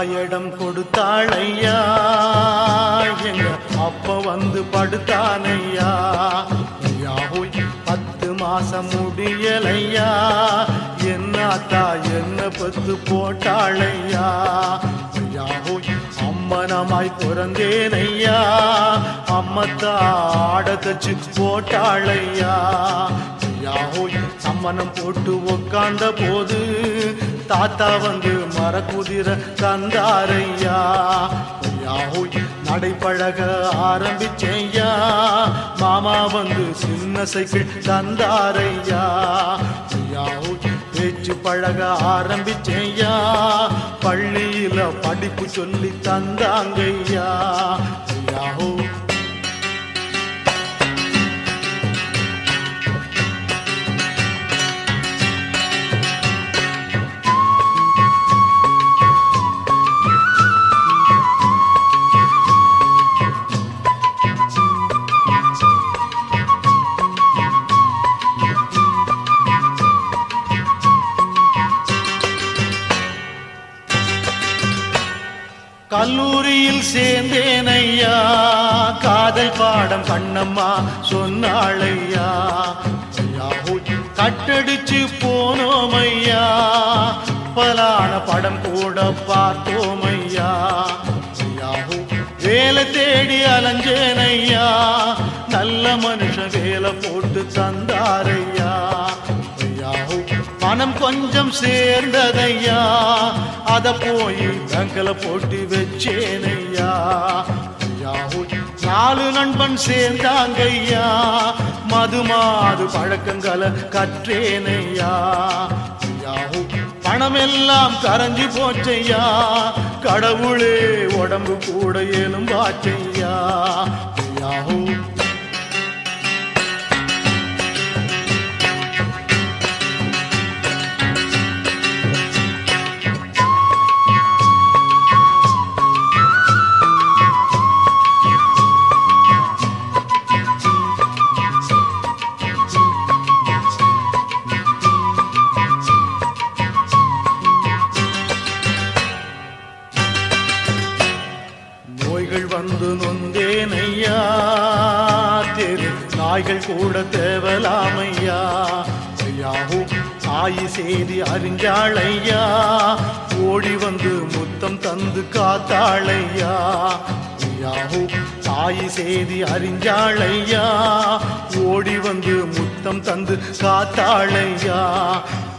தாயிடம் கொடுத்தாளையா எங்க அப்ப வந்து படுத்தானையா யாஹோய் பத்து மாசம் முடியலையா என்னத்தா என்ன பத்து போட்டாளையா யாஹோய் அம்மனமாய் பிறந்தேனையா அம்மத்தா ஆட தச்சு போட்டாளையா யாஹோய் சம்மணம் போட்டு உக்காந்த போது தாத்தா வந்து மரக்குதிர தந்தாரையா யாஹோய் நடைப்பழக ஆரம்பிச்சையா மாமா வந்து சின்ன சைக்கிள் தந்தாரையா யாஹோய் பேச்சு பழக ஆரம்பிச்சையா பள்ளியில படிப்பு சொல்லி தந்தாங்கய்யா யாஹோ கல்லூரியில் சேர்ந்தேன் ஐயா காதல் பாடம் கண்ணம்மா சொன்னாளையா ஐயாஹோய், கட்டடிச்சு போனோம் ஐயா பலான படம் கூட பார்த்தோம் ஐயா ஐயாஹோ, வேலை தேடி அலைஞ்சேன் ஐயா நல்ல மனுஷன் வேலை போட்டு தந்தாரையா ஐயாஹோ, பணம் கொஞ்சம் சேர்ந்ததையா அத போய் பேங்க்ல போட்டு வச்சேனையா ஐயாஹோ, நாலு நண்பன் சேர்ந்தாங்கய்யா மது மாது பழக்கங்களை கற்றேனையா ஐயாஹோ, பணம் எல்லாம் கரைஞ்சு போச்சையா கடவுளே உடம்பு கூட எலும்பாச்சையா ஐயாஹோ நோய்கள் வந்து நொந்தேன் ஐயா தெரு நாய்கள் கூட தேவலாமையா ஐயாஹோ தாய் செய்தி அறிஞ்சாள் ஐயா ஓடி வந்து முத்தம் தந்து காத்தாளையா ஐயாஹோ தாய் செய்தி அறிஞ்சாள் ஐயா ஓடி வந்து முத்தம் தந்து காத்தாளையா